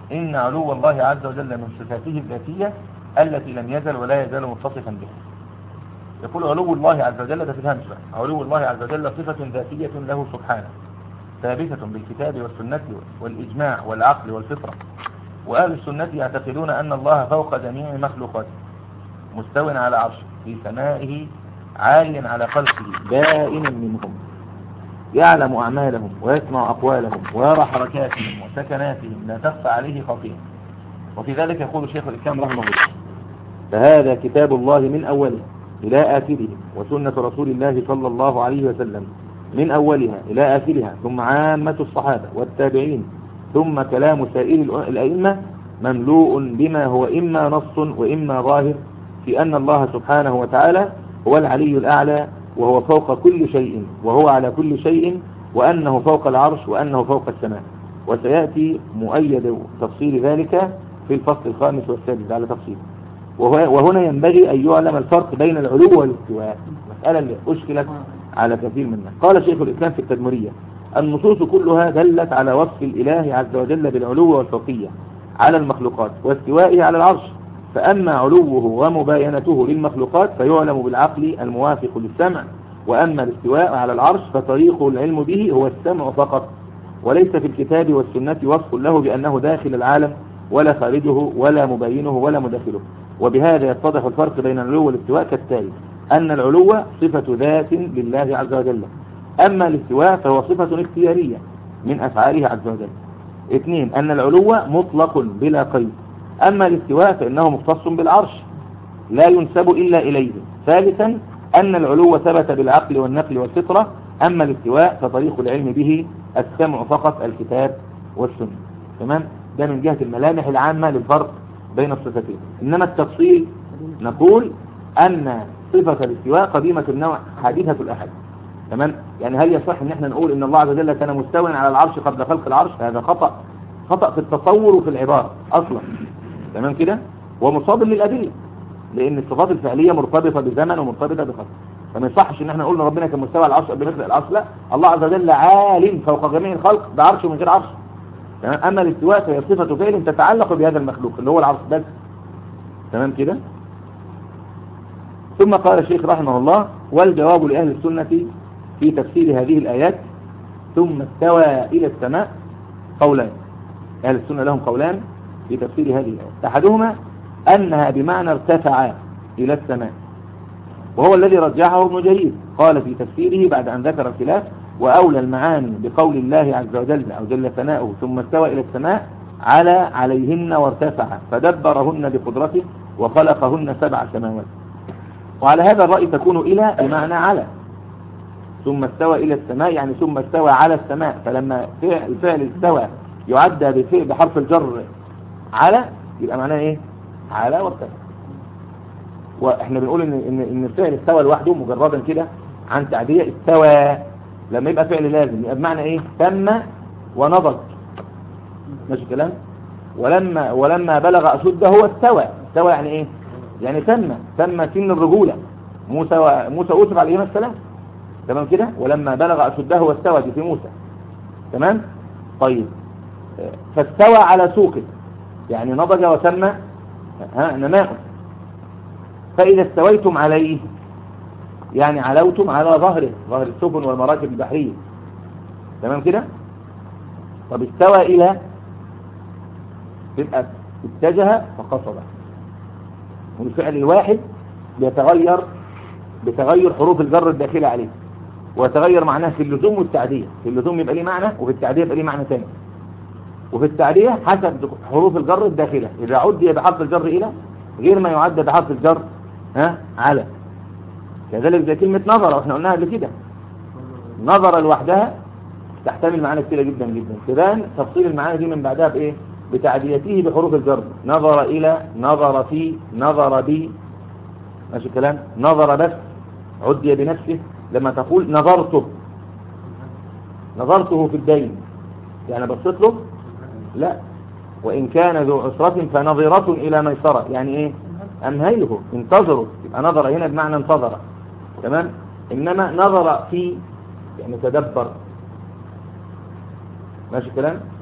إن علو الله عز وجل من صفاته الذاتية التي لم يزل ولا يزال متصفا بها يقول علو الله عز وجل ده في الهمس بقى. علو الله عز وجل صفة ذاتية له سبحانه ثابتة بالكتاب والسنة والإجماع والعقل والفطرة وأهل السنة يعتقدون أن الله فوق جميع مخلوقاته مستو على عرشه في سمائه عال على خلقه بائن منهم يعلم أعمالهم ويسمع أقوالهم ويرى حركاتهم وسكناتهم لا تخفى عليه خطيئة وفي ذلك يقول شيخ الإسلام رحمه الله فهذا كتاب الله من أوله إلى آخره وسنة رسول الله صلى الله عليه وسلم من أولها إلى آخرها ثم عامة الصحابة والتابعين ثم كلام سائر الأ- الأئمة مملوء بما هو إما نص وإما ظاهر في أن الله سبحانه وتعالى هو العلي الأعلى وهو فوق كل شيء وهو على كل شيء وأنه فوق العرش وأنه فوق السماء وسيأتي مؤيد تفصيل ذلك في الفصل الخامس والسادس على تفصيل وه- وهنا ينبغي أن يعلم الفرق بين العلو والاستواء مسألة اللي أشكلت على كثير منا قال شيخ الإسلام في التدمرية النصوص كلها دلت على وصف الإله عز وجل بالعلو والفوقية على المخلوقات واستوائه على العرش فأما علوه ومباينته للمخلوقات فيعلم بالعقل الموافق للسمع وأما الاستواء على العرش فطريق العلم به هو السمع فقط وليس في الكتاب والسنة وصف له بأنه داخل العالم ولا خارجه ولا مبينه ولا مداخله وبهذا يتضح الفرق بين العلو والاستواء كالتالي أن العلو صفة ذات لله عز وجل أما الاستواء فهو صفة اختيارية من أفعاله عز وجل اثنين أن العلو مطلق بلا قيد أما الاستواء فإنه مختص بالعرش لا ينسب إلا إليه ثالثا أن العلو ثبت بالعقل والنقل والفطرة أما الاستواء فطريق العلم به السمع فقط الكتاب والسنة تمام ده من جهة الملامح العامة للفرق بين الصفتين إنما التفصيل نقول أن صفة الاستواء قديمة النوع حديثة الأحد تمام يعني هل يصح ان احنا نقول ان الله عز وجل كان مستوى على العرش قبل خلق العرش هذا خطأ خطأ في التصور وفي العبارة اصلا تمام كده ومصادم للأدلة لان الصفات الفعلية مرتبطة بزمن ومرتبطة بخلق فما يصحش ان احنا نقول ان ربنا كان مستوى على العرش قبل ما يخلق العرش لا الله عز وجل عالم فوق جميع الخلق بعرشه ومن غير عرش تمام اما الاستواء فهي صفة فعل تتعلق بهذا المخلوق اللي هو العرش بس تمام كده ثم قال الشيخ رحمه الله والجواب لأهل السنة في تفسير هذه الآيات ثم استوى إلى السماء قولان أهل السنة لهم قولان في تفسير هذه الآيات أحدهما أنها بمعنى ارتفع إلى السماء وهو الذي رجحه ابن جرير قال في تفسيره بعد أن ذكر الخلاف وأولى المعاني بقول الله عز وجل أو جل ثناؤه ثم استوى إلى السماء على عليهن وارتفع فدبرهن بقدرته وخلقهن سبع سماوات وعلى هذا الرأي تكون إلى بمعنى على ثم استوى إلى السماء يعني ثم استوى على السماء فلما فعل الفعل استوى يعدى بفعل بحرف الجر على يبقى معناه ايه على وارتفع واحنا بنقول ان ان ان الفعل استوى لوحده مجردا كده عن تعدية استوى لما يبقى فعل لازم يبقى بمعنى ايه تم ونضج ماشي الكلام ولما ولما بلغ اشده هو استوى استوى يعني ايه يعني تم تم سن الرجولة موسى و... موسى أوسف عليه السلام تمام كده ولما بلغ أشده واستوى دي في موسى تمام طيب فاستوى على سوقه يعني نضج وتم ها نماء فإذا استويتم عليه يعني علوتم على ظهره ظهر السفن والمراكب البحرية تمام كده طب استوى إلى تبقى اتجه فقصد والفعل الواحد بيتغير بتغير حروف الجر الداخلة عليه ويتغير معناه في اللزوم والتعدية في اللزوم يبقى ليه معنى وفي التعدية يبقى ليه معنى ثاني وفي التعدية حسب حروف الجر الداخلة إذا عدي بحرف الجر إلى غير ما يعد بحرف الجر ها على كذلك زي كلمة نظر واحنا قلناها قبل كده نظر لوحدها تحتمل معاني كتيرة جدا جدا تبان تفصيل المعاني دي من بعدها بإيه بتعديته بحروف الجر نظر إلى نظر في نظر بي ماشي الكلام نظر بس عدي بنفسه لما تقول نظرته نظرته في الدين يعني بصيت له لا وإن كان ذو عسرة فنظرة إلى ميسرة يعني إيه أمهله انتظروا يبقى نظر هنا بمعنى انتظر تمام إنما نظر في يعني تدبر ماشي الكلام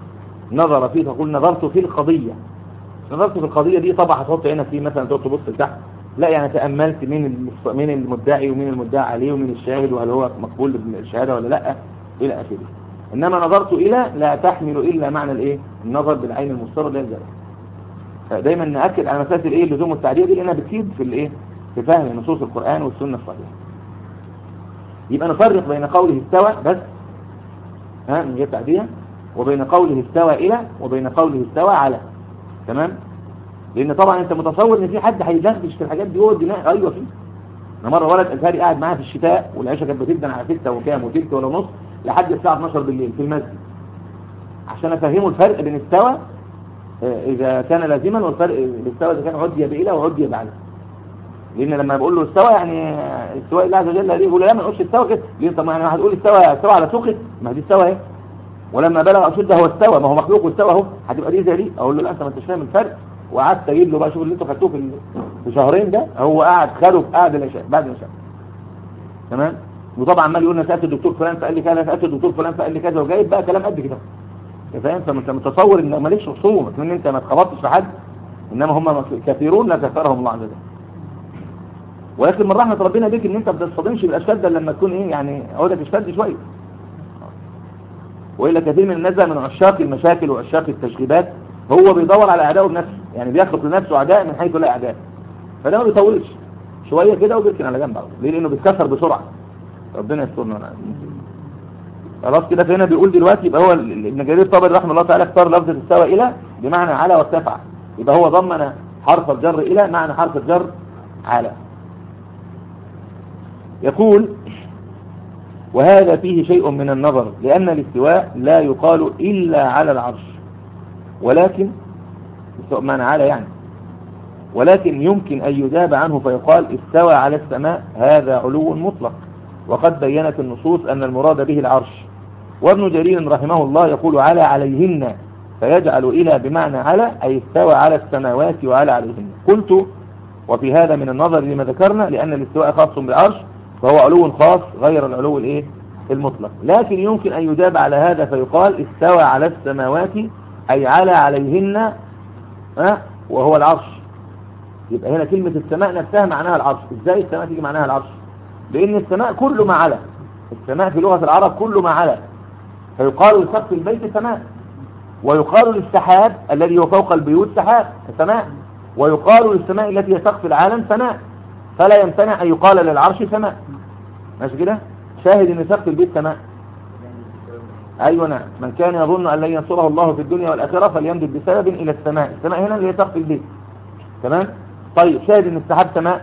نظر فيه تقول نظرت في القضية نظرت في القضية دي طبعا هتحط عينك فيه مثلا تقعد تبص لتحت لا يعني تأملت مين المص- مين المدعي ومين المدعى عليه ومين الشاهد وهل هو مقبول بالشهادة ولا لا إلى آخره إنما نظرت إلى لا تحمل إلا معنى الإيه النظر بالعين المسترد لا الزرع دايما نأكد على مسألة الإيه اللزوم والتعديل دي لأنها بتفيد في الإيه في فهم نصوص القرآن والسنة الصحيحة يبقى نفرق بين قوله استوى بس ها من غير تعديل وبين قوله استوى إلى وبين قوله استوى على تمام لأن طبعا أنت متصور إن في حد هيدردش في الحاجات دي جوه الدماغ أيوه في أنا مرة ولد أزهري قاعد معايا في الشتاء والعشاء كانت بتبدأ على 6 وكام وتلت ولا نص لحد الساعة 12 بالليل في المسجد عشان أفهمه الفرق بين استوى آه، إذا كان لازما والفرق الاستوى إذا كان عدي بإلى وعدي بعلى لأن لما بقول له استوى يعني آه، استواء الله عز وجل ليه يقول لا ما نقولش استوى كده ليه طب ما يعني هتقول استوى استوى على سوقه ما هي دي استوى اهي ولما بلغ أشده هو استوى ما هو مخلوق واستوى اهو هتبقى دي زي دي اقول له لا انت ما انتش فاهم الفرق وقعدت اجيب له بقى شوف اللي انتوا خدتوه في ال- في شهرين ده هو قاعد خده في قعد العشاء بعد العشاء تمام وطبعا عمال يقول انا سالت الدكتور فلان فقال لي كذا سالت الدكتور فلان فقال لي كذا وجايب بقى كلام قد كده أنت فاهم فانت متصور ان مالكش خصوم ان انت ما اتخبطتش في حد انما هم كثيرون لا كثرهم الله عز وجل ولكن من رحمة ربنا بيك ان انت ما بتصطدمش بالاشكال ده لما تكون ايه يعني عودك اشتد شوية وإلا كثير من الناس بقى من عشاق المشاكل وعشاق التشغيبات هو بيدور على أعدائه بنفسه يعني بيخلق لنفسه أعداء من حيث لا أعداء فده ما بيطولش شوية كده وبيركن على جنب على طول. ليه لأنه بيتكسر بسرعة ربنا يسترنا ونعم. خلاص كده فهنا بيقول دلوقتي يبقى هو ال- ابن جرير الطبري رحمه الله تعالى اختار لفظة استوى إلى بمعنى على وارتفع يبقى هو ضمن حرف الجر إلى معنى حرف الجر على يقول وهذا فيه شيء من النظر لأن الاستواء لا يقال إلا على العرش ولكن استواء معنى على يعني ولكن يمكن أن يجاب عنه فيقال استوى على السماء هذا علو مطلق وقد بينت النصوص أن المراد به العرش وابن جرير رحمه الله يقول على عليهن فيجعل إلى بمعنى على أي استوى على السماوات وعلى عليهن قلت وفي هذا من النظر لما ذكرنا لأن الاستواء خاص بالعرش فهو علو خاص غير العلو الايه المطلق لكن يمكن أن يجاب على هذا فيقال استوى على السماوات أي على عليهن ها وهو العرش يبقى هنا كلمة السماء نفسها معناها العرش ازاي السماء تيجي معناها العرش لأن السماء كل ما على السماء في لغة العرب كل ما على فيقال لسقف البيت سماء ويقال للسحاب الذي هو فوق البيوت سحاب سماء ويقال للسماء التي هي سقف العالم سماء فلا يمتنع أن يقال للعرش سماء ماشي كده شاهد ان سقف البيت سماء ايوه نعم من كان يظن ان لن ينصره الله في الدنيا والاخره فليمدد بسبب الى السماء السماء هنا اللي هي سقف البيت تمام طيب شاهد ان السحاب سماء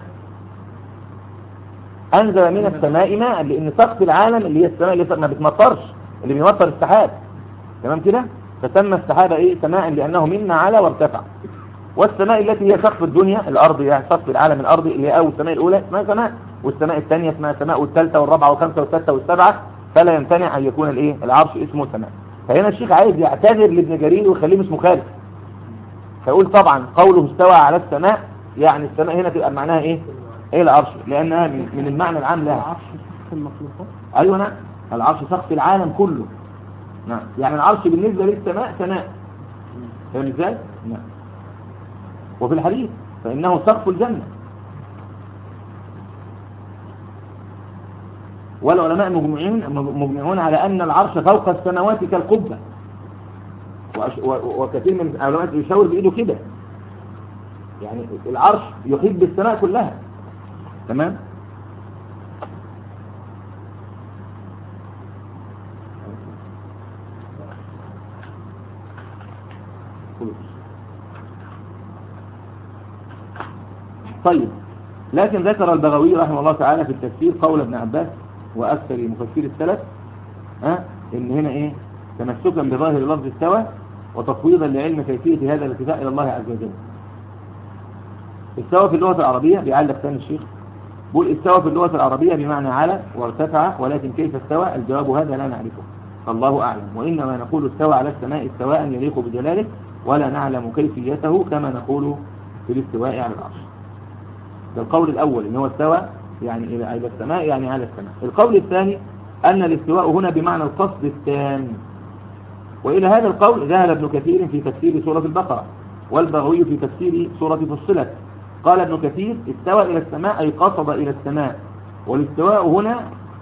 انزل من السماء ماء لان سقف العالم اللي هي السماء اللي ما بتمطرش اللي بيمطر السحاب تمام كده فسمى السحاب ايه سماء لانه مما على وارتفع والسماء التي هي سقف الدنيا الارض يعني سقف العالم الارضي اللي هي اول السماء الاولى اسمها سماء والسماء الثانيه اسمها سماء والثالثه والرابعه والخامسه والسادسه والسابعه فلا يمتنع ان يكون الايه العرش اسمه سماء فهنا الشيخ عايز يعتذر لابن جرير ويخليه مش مخالف فيقول طبعا قوله استوى على السماء يعني السماء هنا تبقى معناها ايه ايه العرش لانها من من المعنى العام لها العرش سقف المخلوقات ايوه نعم العرش سقف العالم كله نعم يعني العرش بالنسبه للسماء سماء فاهم ازاي نعم وفي الحديث فانه سقف الجنه والعلماء مجمعين مجمعون على ان العرش فوق السماوات كالقبه وأش- و- وكثير من العلماء يشاور بايده كده يعني العرش يحيط بالسماء كلها تمام طيب لكن ذكر البغوي رحمه الله تعالى في التفسير قول ابن عباس وأكثر مفسير السلف ها ان هنا ايه تمسكا بظاهر لفظ استوى وتفويضا لعلم كيفية هذا الاتفاق الى الله عز وجل استوى في اللغة العربية بيعلق ثاني الشيخ بقول استوى في اللغة العربية بمعنى على وارتفع ولكن كيف استوى الجواب هذا لا نعرفه الله أعلم وإنما نقول استوى على السماء استواء يليق بجلاله ولا نعلم كيفيته كما نقول في الاستواء على العرش ده القول الأول إن هو استوى يعني إلى إلى السماء يعني على السماء القول الثاني أن الاستواء هنا بمعنى القصد التام وإلى هذا القول ذهب ابن كثير في تفسير سورة البقرة والبغوي في تفسير سورة فصلت قال ابن كثير استوى إلى السماء أي قصد إلى السماء والاستواء هنا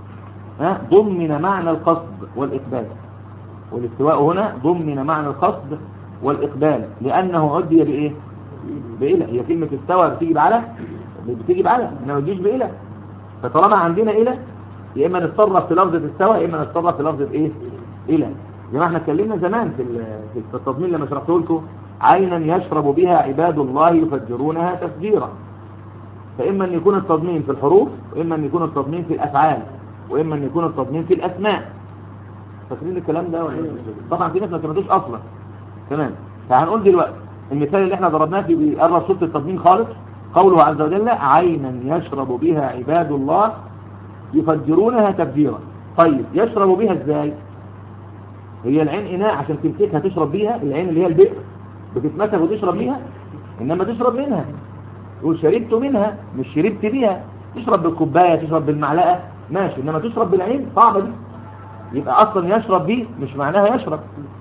ضمن معنى القصد والإقبال والاستواء هنا ضمن معنى القصد والإقبال لأنه عدي بإيه بإله هي كلمة استوى بتيجي بعلى بتيجي بعلى إنما بتجيش بإله فطالما عندنا إله يا إما نتصرف في لفظة استوى يا إما نتصرف في لفظة إيه إله زي ما احنا اتكلمنا زمان في في التضمين لما شرحته لكم عينا يشرب بها عباد الله يفجرونها تفجيرا فإما أن يكون التضمين في الحروف وإما أن يكون التضمين في الأفعال وإما أن يكون التضمين في الأسماء فاكرين الكلام ده طبعا في ناس ما سمعتوش أصلا تمام فهنقول دلوقتي المثال اللي احنا ضربناه في بيقرب صوت التضمين خالص قوله عز وجل عينا يشرب بها عباد الله يفجرونها تفجيرا طيب يشرب بها ازاي هي العين إناء عشان تمسكها تشرب بيها العين اللي هي البئر بتتمسك وتشرب بيها إنما تشرب منها تقول شربت منها مش شربت بيها تشرب بالكوباية تشرب بالمعلقة ماشي إنما تشرب بالعين صعبة دي يبقى أصلا يشرب بيه مش معناها يشرب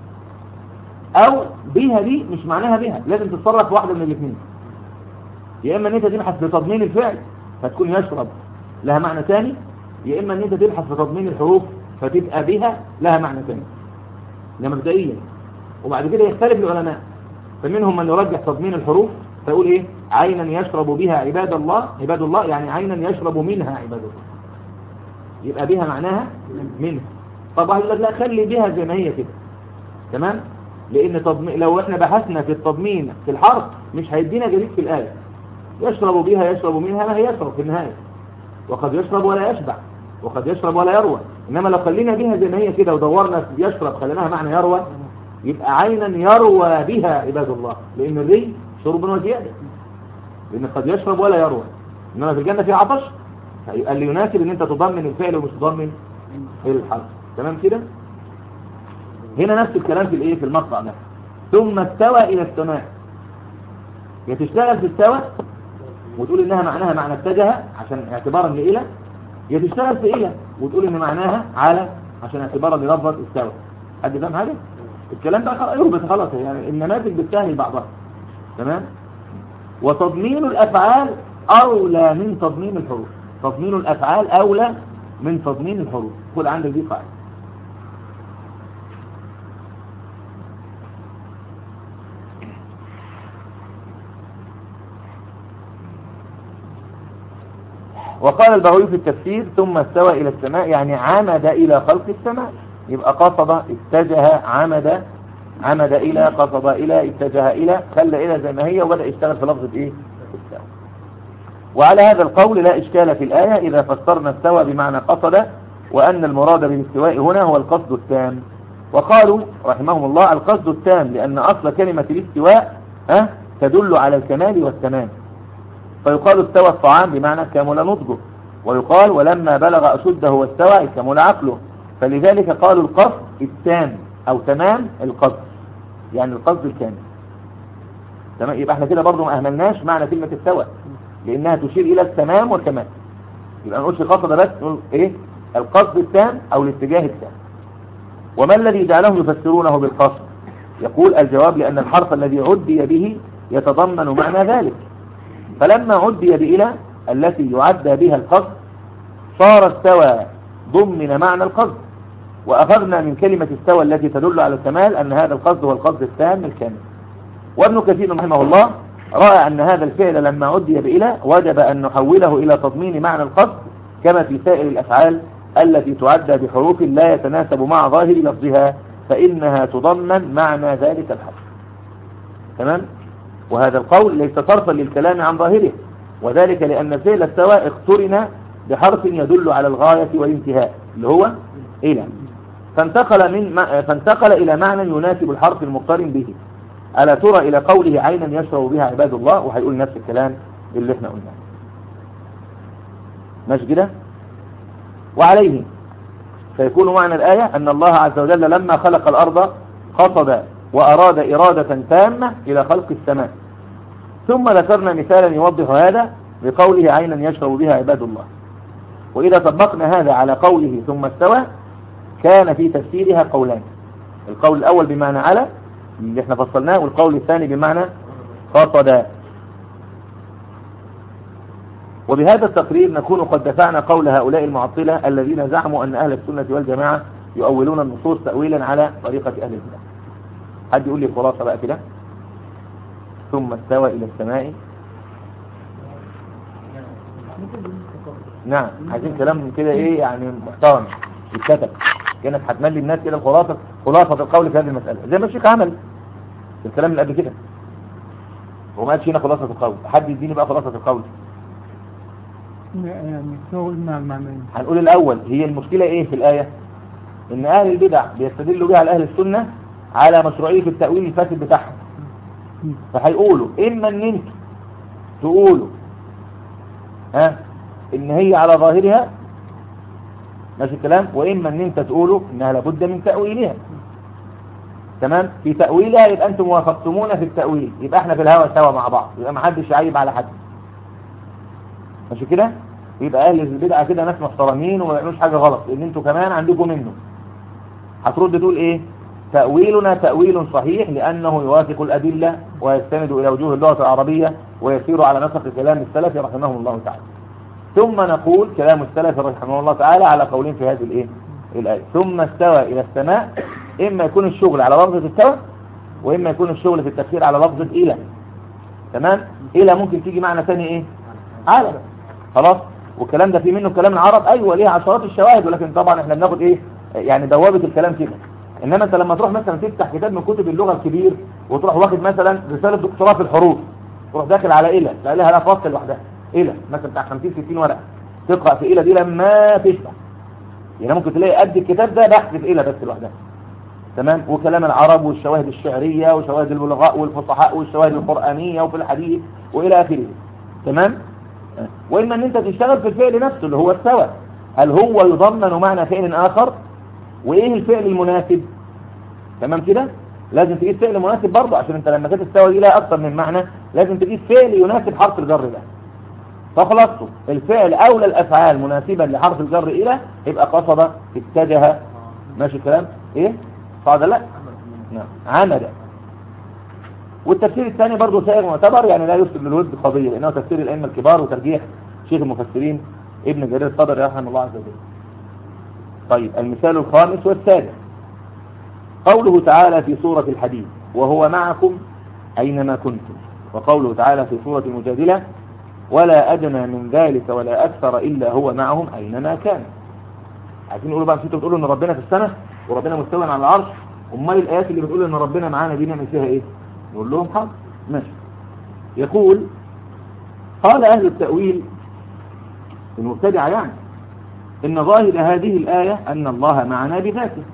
أو بيها دي مش معناها بيها لازم تتصرف واحدة من الاثنين يا إما أن أنت تبحث في تضمين الفعل فتكون يشرب لها معنى ثاني يا إما أن أنت تبحث في تضمين الحروف فتبقى بها لها معنى ثاني ده مبدئيا وبعد كده يختلف العلماء فمنهم من يرجح تضمين الحروف فيقول ايه عينا يشرب بها عباد الله عباد الله يعني عينا يشرب منها عباد الله يبقى بها معناها منها طب واحد يقول لك لا خلي بها زي ما هي كده تمام لان تضمين لو احنا بحثنا في التضمين في الحرف مش هيدينا جديد في الايه يشرب بها يشرب منها ما هي يشرب في النهايه وقد يشرب ولا يشبع وقد يشرب ولا يروى إنما لو خلينا بها زي ما هي كده ودورنا في يشرب خليناها معنى يروى يبقى عينا يروى بها عباد الله لأن الري شرب وزيادة لأن قد يشرب ولا يروى إنما في الجنة في عطش فيبقى اللي يناسب إن أنت تضمن الفعل ومش تضمن الحرف تمام كده هنا نفس الكلام في الايه في المقطع ده ثم استوى إلى السماء يا تشتغل في استوى وتقول إنها معناها معنى اتجه عشان اعتبارا لإله يا تشتغل في إله وتقول إن معناها على عشان اعتبارا للفظة استوى حد فاهم حاجة الكلام ده خلاص يربط خلاص يعني النماذج بتسهل بعضها تمام وتضمين الأفعال أولى من تضمين الحروف تضمين الأفعال أولى من تضمين الحروف خد عندك دي قاعدة وقال البغوي في التفسير ثم استوى إلى السماء يعني عمد إلى خلق السماء يبقى قصد اتجه عمد عمد إلى قصد إلى اتجه إلى خلى إلى زي ما هي وبدأ يشتغل في لفظة إيه استوى وعلى هذا القول لا إشكال في الآية إذا فسرنا استوى بمعنى قصد وأن المراد بالاستواء هنا هو القصد التام وقالوا رحمهم الله القصد التام لأن أصل كلمة الاستواء أه تدل على الكمال والتمام فيقال استوى الطعام بمعنى كمل نضجه ويقال ولما بلغ أشده واستوى كمل عقله فلذلك قالوا القصد التام أو تمام القصد يعني القصد الكامل تمام يبقى احنا كده برضو ما أهملناش معنى كلمة استوى لأنها تشير إلى التمام والكمال يبقى ما نقولش قصد بس نقول إيه القصد التام أو الاتجاه التام وما الذي جعلهم يفسرونه بالقصد يقول الجواب لأن الحرف الذي عدي به يتضمن معنى ذلك فلما عدي بإلى التي يعدى بها القصد صار استوى ضمن معنى القصد وأخذنا من كلمة استوى التي تدل على الكمال أن هذا القصد هو القصد التام الكامل وابن كثير رحمه الله رأى أن هذا الفعل لما عدي بإلى وجب أن نحوله إلى تضمين معنى القصد كما في سائر الأفعال التي تعدى بحروف لا يتناسب مع ظاهر لفظها فإنها تضمن معنى ذلك الحرف تمام وهذا القول ليس صرفا للكلام عن ظاهره وذلك لأن فعل استوى اقترن بحرف يدل على الغاية والانتهاء اللي هو إلى فانتقل, من فانتقل إلى معنى يناسب الحرف المقترن به ألا ترى إلى قوله عينا يشرب بها عباد الله وهيقول نفس الكلام اللي احنا قلناه ماشي كده وعليه فيكون معنى الآية أن الله عز وجل لما خلق الأرض قصد وأراد إرادة تامة إلى خلق السماء ثم ذكرنا مثالا يوضح هذا بقوله عينا يشرب بها عباد الله وإذا طبقنا هذا على قوله ثم استوى كان في تفسيرها قولان القول الأول بمعنى على اللي احنا فصلناه والقول الثاني بمعنى قصد وبهذا التقرير نكون قد دفعنا قول هؤلاء المعطلة الذين زعموا أن أهل السنة والجماعة يؤولون النصوص تأويلا على طريقة أهل البدع حد يقول لي خلاصة بقى كده ثم استوى إلى السماء نعم عايزين كلام كده ايه يعني محترم يتكتب كانت هتملي الناس كده الخلاصة خلاصة القول في هذه المسألة زي ما الشيخ عمل في الكلام اللي قبل كده وما قالش هنا خلاصة القول حد يديني بقى خلاصة القول يعني سوء مع المعنيين هنقول الأول هي المشكلة ايه في الآية ان اهل البدع بيستدلوا بها على اهل السنة على مشروعية التأويل الفاسد بتاعهم فهيقولوا اما ان انتوا تقولوا ها ان هي على ظاهرها ماشي الكلام واما ان انت تقولوا انها لابد من تأويلها تمام في تأويلها يبقى انتم وافقتمونا في التأويل يبقى احنا في الهوى سوا مع بعض يبقى ما حدش يعيب على حد ماشي كده يبقى اهل البدعه كده ناس محترمين وما يعملوش حاجه غلط لان انتوا كمان عندكم منه هترد تقول ايه تأويلنا تأويل صحيح لأنه يوافق الأدلة ويستند إلى وجوه اللغة العربية ويسير على نسق كلام السلف رحمهم الله تعالى ثم نقول كلام السلف رحمه الله تعالى على قولين في هذه الإيه؟ الآية ثم استوى إلى السماء إما يكون الشغل على لفظة استوى وإما يكون الشغل في التفسير على لفظة إلى تمام إلى ممكن تيجي معنى ثاني إيه على خلاص والكلام ده فيه منه كلام العرب أيوة ليه عشرات الشواهد ولكن طبعا احنا بناخد إيه يعني بوابة الكلام كده انما انت لما تروح مثلا تفتح كتاب من كتب اللغة الكبير وتروح واخد مثلا رسالة دكتوراه في الحروف تروح داخل على إلى لا لها لا فصل لوحدها إلى مثلا بتاع 50 60 ورقة تقرأ في إلى دي لما تشبع يعني ممكن تلاقي قد الكتاب ده بحث في إلى بس لوحدها تمام وكلام العرب والشواهد الشعرية وشواهد البلغاء والفصحاء والشواهد القرآنية وفي الحديث وإلى آخره تمام وإما أن أنت تشتغل في الفعل نفسه اللي هو السوى هل هو يضمن معنى فعل آخر وإيه الفعل المناسب تمام كده لازم تجيب فعل مناسب برضه عشان انت لما كانت تستوى دي لها اكتر من معنى لازم تجيب فعل يناسب حرف الجر ده فخلاصته الفعل اولى الافعال مناسبا لحرف الجر الى يبقى قصد اتجه ماشي الكلام ايه قاعده لا نعم عمد والتفسير الثاني برضه سائر معتبر يعني لا يفسد للود قضيه لانه تفسير الائمه الكبار وترجيح شيخ المفسرين ابن جرير الطبري رحمه الله عز وجل طيب المثال الخامس والسادس قوله تعالى في سورة الحديد وهو معكم أينما كنتم وقوله تعالى في سورة المجادلة ولا أدنى من ذلك ولا أكثر إلا هو معهم أينما كان عايزين نقولوا بقى انتوا بتقولوا ان ربنا في السماء وربنا مستوى على العرش امال الايات اللي بتقول ان ربنا معانا دي نعمل فيها ايه نقول لهم حاضر ماشي يقول قال اهل التأويل المبتدع يعني ان ظاهر هذه الآية ان الله معنا بذاته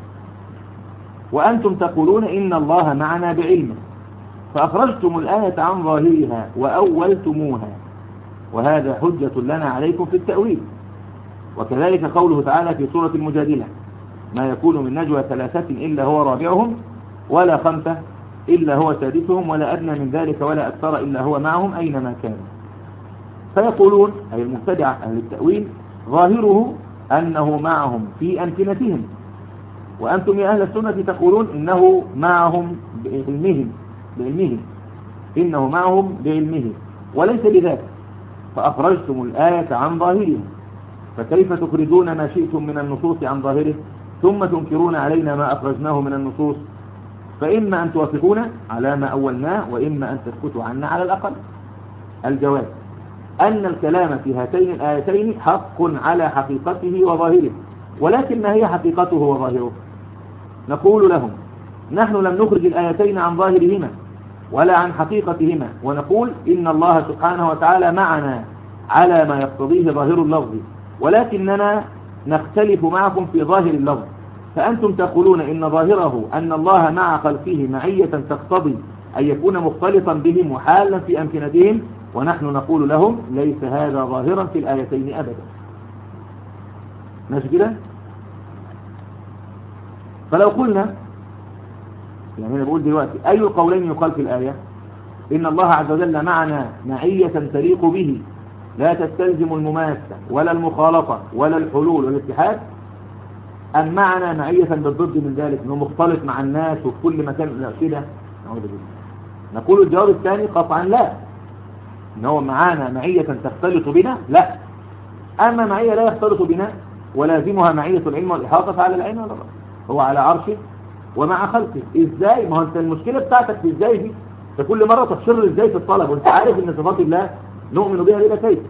وأنتم تقولون إن الله معنا بعلمه فأخرجتم الآية عن ظاهرها وأولتموها وهذا حجة لنا عليكم في التأويل وكذلك قوله تعالى في سورة المجادلة ما يكون من نجوى ثلاثة إلا هو رابعهم ولا خمسة إلا هو سادسهم ولا أدنى من ذلك ولا أكثر إلا هو معهم أينما كانوا فيقولون أي المبتدع أهل التأويل ظاهره أنه معهم في أمكنتهم وأنتم يا أهل السنة تقولون إنه معهم بعلمهم بعلمهم إنه معهم بعلمه وليس بذلك فأخرجتم الآية عن ظاهرها فكيف تخرجون ما شئتم من النصوص عن ظاهره ثم تنكرون علينا ما أخرجناه من النصوص فإما أن توافقونا على ما أولناه وإما أن تسكتوا عنا على الأقل الجواب أن الكلام في هاتين الآيتين حق على حقيقته وظاهره ولكن ما هي حقيقته وظاهره نقول لهم نحن لم نخرج الآيتين عن ظاهرهما ولا عن حقيقتهما ونقول إن الله سبحانه وتعالى معنا على ما يقتضيه ظاهر اللفظ ولكننا نختلف معكم في ظاهر اللفظ فأنتم تقولون إن ظاهره أن الله مع خلقه معية تقتضي أن يكون مختلطا بهم وحالا في أمكنتهم ونحن نقول لهم ليس هذا ظاهرا في الآيتين أبدا ماشي كده فلو قلنا يعني أنا بقول دلوقتي أي القولين يقال في الآية إن الله عز وجل معنا معية تليق به لا تستلزم المماسة ولا المخالطة ولا الحلول والاتحاد أم معنا معية بالضد من ذلك أنه مختلط مع الناس وفي كل مكان لا كده نعوذ بالله نقول الجواب الثاني قطعا لا ان هو معانا معية تختلط بنا لا أما معية لا يختلط بنا ولازمها معية العلم والإحاطة فعلى العين ولا هو على عرشه ومع خلقه ازاي ما هو انت المشكلة بتاعتك في ازاي دي انت كل مرة تفسر ازاي في الطلب وانت عارف ان صفات الله نؤمن بها بلا كيف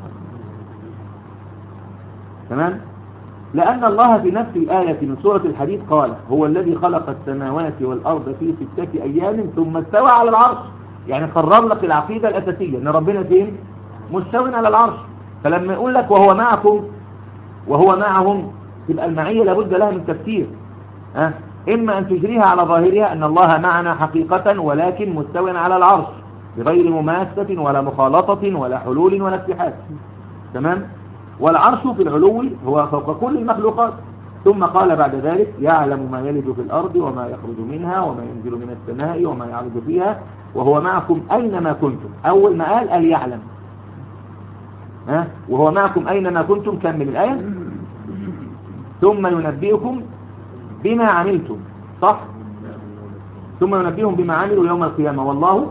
تمام لأن الله في نفس الآية من سورة الحديد قال هو الذي خلق السماوات والأرض في ستة أيام ثم استوى على العرش يعني قرر لك العقيدة الأساسية أن ربنا فين مستوى على العرش فلما يقول لك وهو معكم وهو معهم تبقى المعية لابد لها من تفسير أه؟ إما أن تجريها على ظاهرها أن الله معنا حقيقة ولكن مستوى على العرش بغير مماسة ولا مخالطة ولا حلول ولا اتحاد تمام والعرش في العلو هو فوق كل المخلوقات ثم قال بعد ذلك يعلم ما يلج في الأرض وما يخرج منها وما ينزل من السماء وما يعرض فيها وهو معكم أينما كنتم أول ما قال قال يعلم ها وهو معكم أينما كنتم كمل الآية ثم ينبئكم بما عملتم صح ثم ينبئهم بما عملوا يوم القيامة والله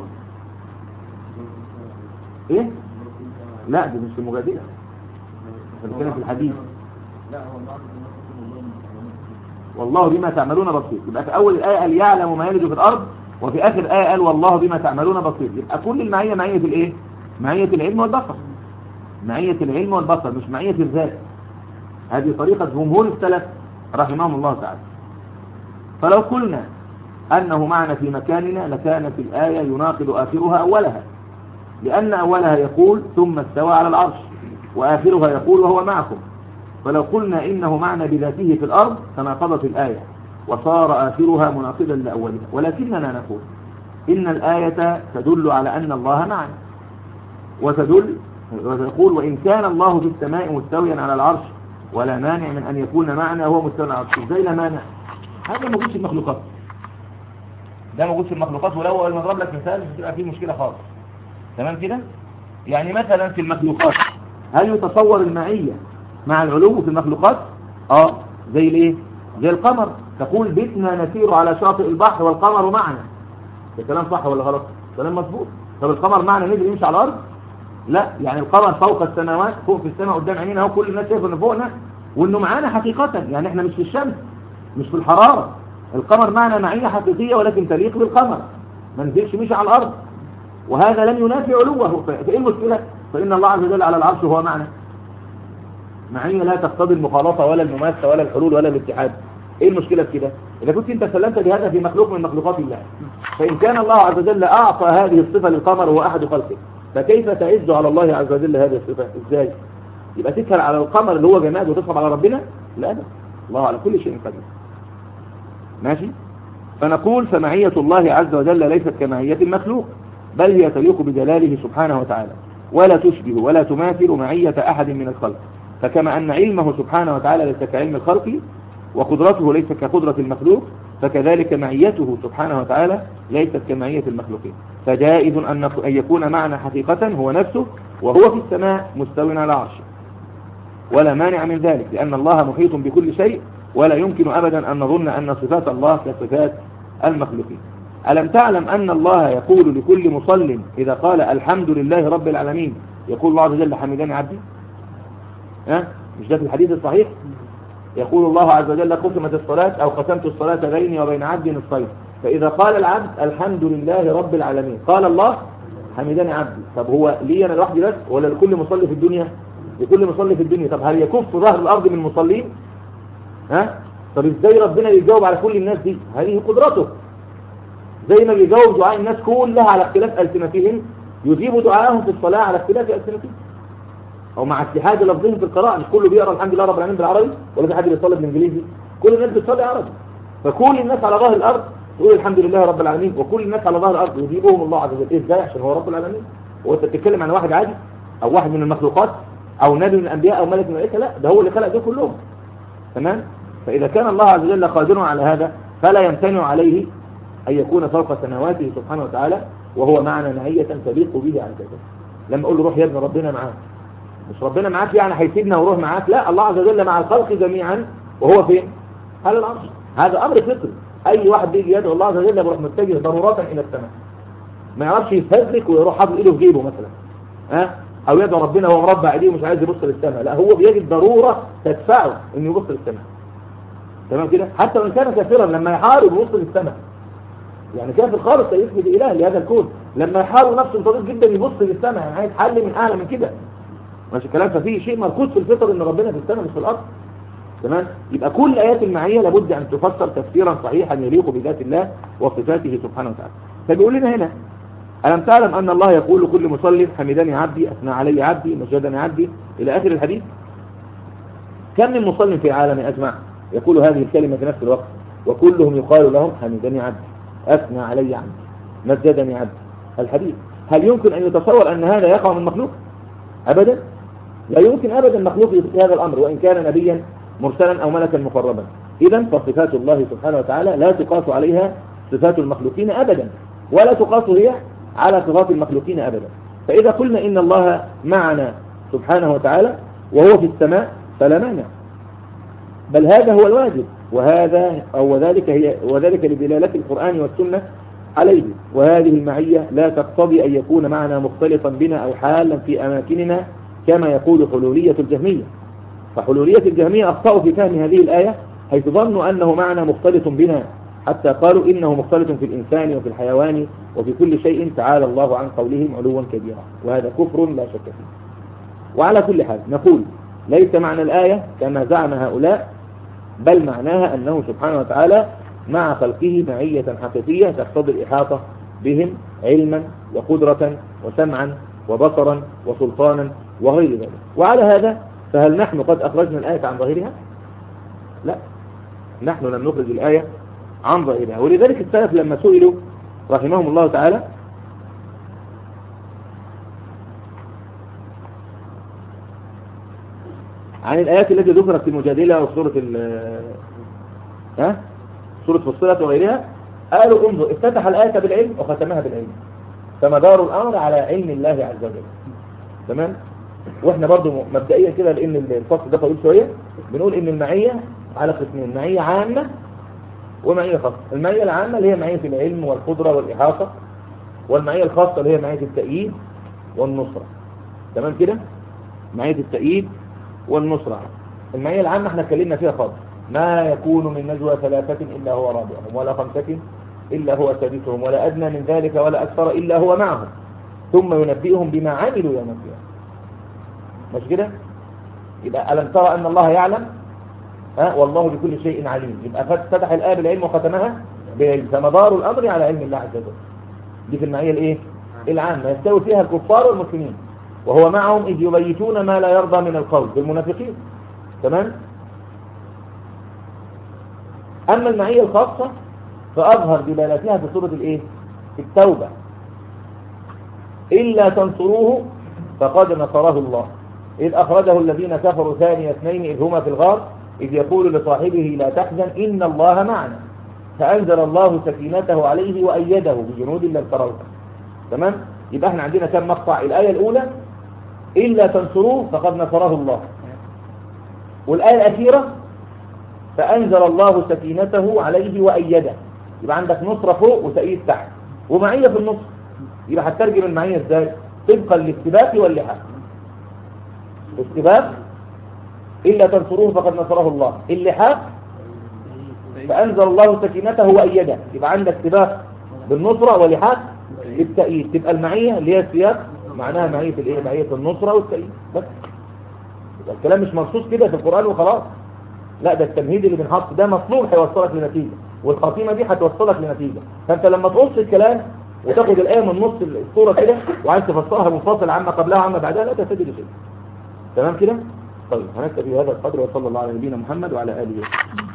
ايه لا دي مش المجادلة بنتكلم في الحديث والله بما تعملون بصير يبقى في اول الايه قال يعلم ما يلج في الارض وفي اخر ايه قال والله بما تعملون بصير يبقى كل المعيه معيه الايه معيه العلم والبصر معيه العلم والبصر مش معيه الذات هذه طريقه جمهور السلف رحمهم الله تعالى فلو قلنا انه معنا في مكاننا لكانت الايه يناقض اخرها اولها لان اولها يقول ثم استوى على العرش وآخرها يقول وهو معكم فلو قلنا إنه معنى بذاته في الأرض تناقضت الآية وصار آخرها مناقضا لأولها ولكننا نقول إن الآية تدل على أن الله معنا وتدل وتقول وإن كان الله في السماء مستويا على العرش ولا مانع من أن يكون معنا وهو مستوى على العرش ازاي لا مانع هذا موجود في المخلوقات ده موجود في المخلوقات ولو نضرب لك مثال مش هتبقى فيه مشكلة خالص تمام كده يعني مثلا في المخلوقات هل يتصور المعية مع العلو في المخلوقات اه زي الايه زي القمر تقول بيتنا نسير على شاطئ البحر والقمر معنا ده كلام صح ولا غلط كلام مظبوط طب القمر معنا نزل يمشي على الارض لا يعني القمر فوق السماوات فوق في السماء قدام عينينا اهو كل الناس شايفه انه فوقنا وانه معانا حقيقة يعني احنا مش في الشمس مش في الحرارة القمر معنا معية حقيقية ولكن تليق بالقمر ما نزلش مشي على الارض وهذا لم ينافي علوه فايه المشكلة فإن الله عز وجل على العرش هو معنا معية لا تقتضي المخالطة ولا المماسة ولا الحلول ولا الاتحاد ايه المشكلة في كده اذا كنت انت سلمت بهذا في مخلوق من مخلوقات الله فإن كان الله عز وجل أعطى هذه الصفة للقمر وهو أحد خلقه فكيف تعز على الله عز وجل هذه الصفة ازاي يبقى تسهل على القمر اللي هو جماد وتصعب على ربنا لا لا الله على كل شيء قدير ماشي فنقول فمعية الله عز وجل ليست كمعية المخلوق بل هي تليق بجلاله سبحانه وتعالى ولا تشبه ولا تماثل معية أحد من الخلق فكما أن علمه سبحانه وتعالى ليس كعلم الخلق وقدرته ليس كقدرة المخلوق فكذلك معيته سبحانه وتعالى ليست كمعية المخلوقين فجائز أن يكون معنى حقيقة هو نفسه وهو في السماء مستوى على عرشه ولا مانع من ذلك لأن الله محيط بكل شيء ولا يمكن أبدا أن نظن أن صفات الله كصفات المخلوقين ألم تعلم أن الله يقول لكل مصل إذا قال الحمد لله رب العالمين يقول الله عز وجل حمداني عبدي ها مش ده في الحديث الصحيح يقول الله عز وجل قسمت الصلاة أو قسمت الصلاة بيني وبين عبدي نصفين فإذا قال العبد الحمد لله رب العالمين قال الله حمداني عبدي طب هو لي أنا لوحدي بس ولا لكل مصلي في الدنيا لكل مصلي في الدنيا طب هل يكف ظهر الأرض من المصلين ها طب ازاي ربنا يجاوب على كل الناس دي هذه قدرته زي ما بيجاوب دعاء الناس كلها على اختلاف ألسنتهم يجيب دعاءهم في الصلاة على اختلاف ألسنتهم أو مع اتحاد لفظهم في القراءة مش كله بيقرأ الحمد لله رب العالمين بالعربي ولا في حد بيصلي بالإنجليزي كل الناس بتصلي عربي فكل الناس على ظهر الأرض تقول الحمد لله رب العالمين وكل الناس على ظهر الأرض يجيبهم الله عز وجل ازاي عشان هو رب العالمين هو انت بتتكلم عن واحد عادي أو واحد من المخلوقات أو نبي من الأنبياء أو ملك من الملائكة لا ده هو اللي خلق دول كلهم تمام فإذا كان الله عز وجل قادرا على هذا فلا يمتنع عليه أن يكون فوق سماواته سبحانه وتعالى وهو معنا نهية تليق به عن كذا لما أقول له روح يا ابن ربنا معاك مش ربنا معاك يعني هيسيبنا وروح معاك لا الله عز وجل مع الخلق جميعا وهو فين على العرش هذا امر فطري اي واحد بيجي يدعو الله عز وجل يروح متجه ضرورة الى السماء ما يعرفش يفزلك ويروح حاطط ايده في جيبه مثلا ها او يدعو ربنا وهو مربع ايديه ومش عايز يبص للسماء لا هو بيجد ضرورة تدفعه انه يبص للسماء تمام كده حتى وان كان كافرا لما يحارب يبص للسماء يعني كافر خالص يثبت اله لهذا الكون لما يحارب نفسه طريق جدا يبص للسماء يعني عايز حل من اعلى من كده ماشي الكلام ففيه شيء مركوز في الفطر ان ربنا في السماء مش في الارض تمام يبقى كل ايات المعيه لابد ان تفسر تفسيرا صحيحا يليق بذات الله وصفاته سبحانه وتعالى فبيقول لنا هنا ألم تعلم أن الله يقول كل مصلي حمدني عبدي أثنى علي عبدي مجدني عبدي إلى آخر الحديث كم من مصلي في العالم أجمع يقول هذه الكلمة في نفس الوقت وكلهم يقال لهم حمدني عبدي أثنى علي عبدي مجدني عبدي الحديث هل يمكن أن يتصور أن هذا يقع من مخلوق أبدا لا يمكن أبدا مخلوق يثبت هذا الأمر وإن كان نبيا مرسلا أو ملكا مقربا إذا فصفات الله سبحانه وتعالى لا تقاس عليها صفات المخلوقين أبدا ولا تقاس هي على صفات المخلوقين أبدا فإذا قلنا إن الله معنا سبحانه وتعالى وهو في السماء فلا مانع بل هذا هو الواجب وهذا أو وذلك هي وذلك لدلالة القرآن والسنة عليه وهذه المعية لا تقتضي أن يكون معنا مختلطا بنا أو حالا في أماكننا كما يقول حلولية الجهمية فحلولية الجهمية أخطأوا في فهم هذه الآية حيث ظنوا أنه معنا مختلط بنا حتى قالوا إنه مختلط في الإنسان وفي الحيوان وفي كل شيء تعالى الله عن قولهم علوا كبيرا وهذا كفر لا شك فيه وعلى كل حال نقول ليس معنى الآية كما زعم هؤلاء بل معناها أنه سبحانه وتعالى مع خلقه معية حقيقية تقتضي الإحاطة بهم علما وقدرة وسمعا وبصرا وسلطانا وغير ذلك وعلى هذا فهل نحن قد أخرجنا الآية عن ظاهرها لا نحن لم نخرج الآية عن ظاهرها ولذلك السلف لما سئلوا رحمهم الله تعالى عن الآيات التي ذكرت في المجادلة وسورة ال ها سورة فصلت وغيرها قالوا انظر افتتح الآية بالعلم وختمها بالعلم فمدار الأمر على علم الله عز وجل تمام واحنا برضو مبدئيا كده لان الفصل ده طويل شوية بنقول ان المعية على قسمين معية عامة ومعية خاصة المعية العامة اللي هي معية العلم والقدرة والإحاطة والمعية الخاصة اللي هي معية التأييد والنصرة تمام كده معية التأييد والنصرة المعية العامة احنا اتكلمنا فيها خالص ما يكون من نجوى ثلاثة إلا هو رابعهم ولا خمسة إلا هو سادسهم ولا أدنى من ذلك ولا أكثر إلا هو معهم ثم ينبئهم بما عملوا يوم القيامة مش كده يبقى ألم ترى أن الله يعلم ها والله بكل شيء عليم يبقى فتح الآية بالعلم وختمها بالعلم فمدار الأمر على علم الله عز وجل دي في المعية الإيه العامة يستوي فيها الكفار والمسلمين وهو معهم إذ يبيتون ما لا يرضى من القول بالمنافقين تمام أما المعية الخاصة فأظهر دلالتها في سورة الإيه التوبة إلا تنصروه فقد نصره الله إذ أخرجه الذين كفروا ثاني اثنين إذ هما في الغار إذ يقول لصاحبه لا تحزن إن الله معنا فأنزل الله سكينته عليه وأيده بجنود لم تروها تمام يبقى احنا عندنا كم مقطع الآية الأولى إلا تنصروه فقد نصره الله والآية الأخيرة فأنزل الله سكينته عليه وأيده يبقى عندك نصرة فوق وتأييد تحت ومعية في النص يبقى هتترجم المعية ازاي طبقا للسباق واللحاق السباق إلا تنصروه فقد نصره الله اللحاق فأنزل الله سكينته وأيده يبقى عندك سباق بالنصرة ولحاق بالتأييد تبقى المعية اللي هي السياق معناها معية الايه معية النصرة والتأييد بس يبقى الكلام مش مرصوص كده في القرآن وخلاص لا ده التمهيد اللي بنحط ده مطلوب هيوصلك لنتيجة والخاتمة دي هتوصلك لنتيجة فانت لما تقص الكلام وتاخد الآية من نص الصورة كده وعايز تفسرها منفصل عما قبلها وعما بعدها لا تفيد شيء تمام كده طيب هنكتفي بهذا القدر وصلى الله على نبينا محمد وعلى آله وصحبه